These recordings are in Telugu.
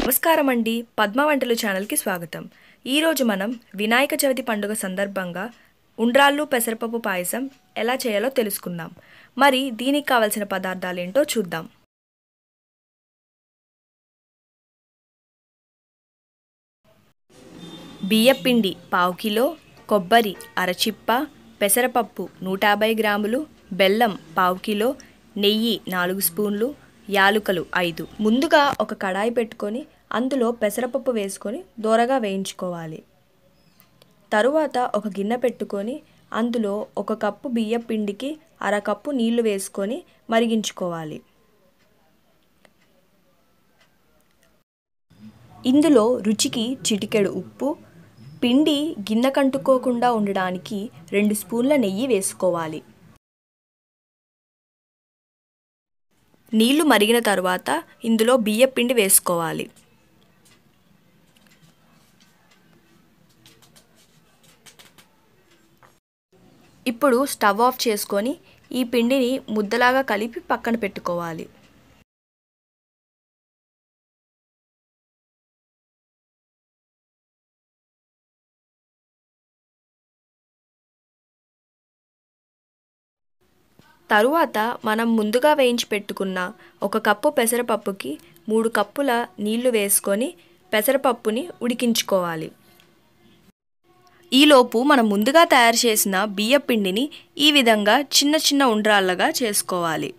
నమస్కారం అండి పద్మ వంటలు ఛానల్కి స్వాగతం ఈరోజు మనం వినాయక చవితి పండుగ సందర్భంగా ఉండ్రాళ్ళు పెసరపప్పు పాయసం ఎలా చేయాలో తెలుసుకుందాం మరి దీనికి కావలసిన పదార్థాలు ఏంటో చూద్దాం బియ్యపిండి పావు కిలో కొబ్బరి అరచిప్ప పెసరపప్పు నూట యాభై గ్రాములు బెల్లం పావు కిలో నెయ్యి నాలుగు స్పూన్లు యాలుకలు ఐదు ముందుగా ఒక కడాయి పెట్టుకొని అందులో పెసరపప్పు వేసుకొని దోరగా వేయించుకోవాలి తరువాత ఒక గిన్నె పెట్టుకొని అందులో ఒక కప్పు బియ్య పిండికి అరకప్పు నీళ్లు వేసుకొని మరిగించుకోవాలి ఇందులో రుచికి చిటికెడు ఉప్పు పిండి గిన్నె కంటుకోకుండా ఉండడానికి రెండు స్పూన్ల నెయ్యి వేసుకోవాలి నీళ్లు మరిగిన తర్వాత ఇందులో బియ్య పిండి వేసుకోవాలి ఇప్పుడు స్టవ్ ఆఫ్ చేసుకొని ఈ పిండిని ముద్దలాగా కలిపి పక్కన పెట్టుకోవాలి తరువాత మనం ముందుగా వేయించి పెట్టుకున్న ఒక కప్పు పెసరపప్పుకి మూడు కప్పుల నీళ్లు వేసుకొని పెసరపప్పుని ఉడికించుకోవాలి ఈలోపు మనం ముందుగా తయారు చేసిన బియ్య పిండిని ఈ విధంగా చిన్న చిన్న ఉండ్రాళ్ళగా చేసుకోవాలి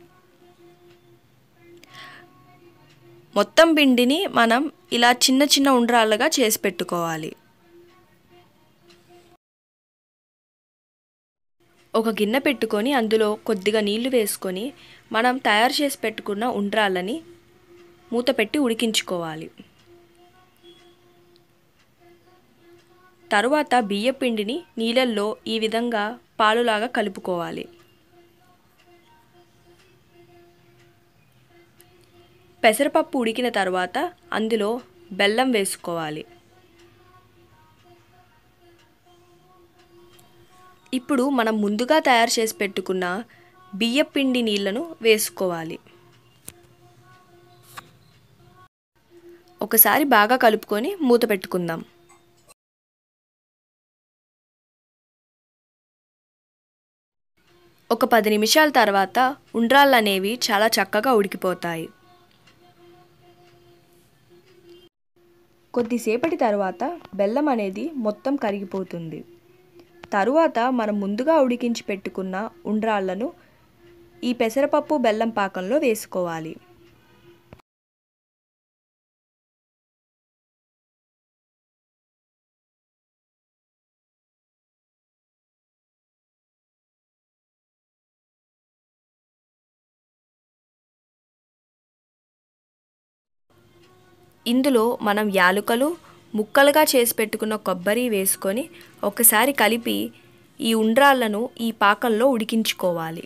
మొత్తం పిండిని మనం ఇలా చిన్న చిన్న ఉండ్రాళ్ళగా చేసి పెట్టుకోవాలి ఒక గిన్నె పెట్టుకొని అందులో కొద్దిగా నీళ్లు వేసుకొని మనం తయారు చేసి పెట్టుకున్న ఉండ్రాళ్ళని మూత పెట్టి ఉడికించుకోవాలి తరువాత బియ్య పిండిని నీళ్ళల్లో ఈ విధంగా పాలులాగా కలుపుకోవాలి పెసరపప్పు ఉడికిన తర్వాత అందులో బెల్లం వేసుకోవాలి ఇప్పుడు మనం ముందుగా తయారు చేసి పెట్టుకున్న బియ్య పిండి నీళ్లను వేసుకోవాలి ఒకసారి బాగా కలుపుకొని మూత పెట్టుకుందాం ఒక పది నిమిషాల తర్వాత ఉండ్రాళ్ళు అనేవి చాలా చక్కగా ఉడికిపోతాయి కొద్దిసేపటి తర్వాత బెల్లం అనేది మొత్తం కరిగిపోతుంది తరువాత మనం ముందుగా ఉడికించి పెట్టుకున్న ఉండ్రాళ్లను ఈ పెసరపప్పు బెల్లం పాకంలో వేసుకోవాలి ఇందులో మనం యాలుకలు ముక్కలుగా చేసి పెట్టుకున్న కొబ్బరి వేసుకొని ఒకసారి కలిపి ఈ ఉండ్రాళ్లను ఈ పాకంలో ఉడికించుకోవాలి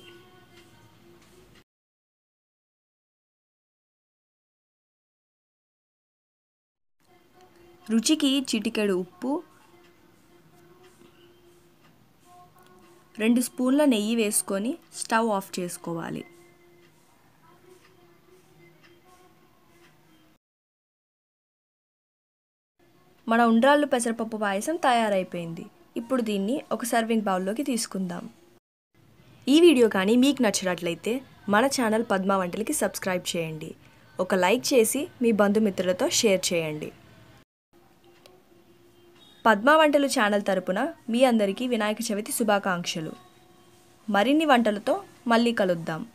రుచికి చిటికెడు ఉప్పు రెండు స్పూన్ల నెయ్యి వేసుకొని స్టవ్ ఆఫ్ చేసుకోవాలి మన ఉండ్రాళ్ళు పెసరపప్పు పాయసం తయారైపోయింది ఇప్పుడు దీన్ని ఒక సర్వింగ్ బౌల్లోకి తీసుకుందాం ఈ వీడియో కానీ మీకు నచ్చినట్లయితే మన ఛానల్ పద్మ వంటలకి సబ్స్క్రైబ్ చేయండి ఒక లైక్ చేసి మీ బంధుమిత్రులతో షేర్ చేయండి పద్మ వంటలు ఛానల్ తరపున మీ అందరికీ వినాయక చవితి శుభాకాంక్షలు మరిన్ని వంటలతో మళ్ళీ కలుద్దాం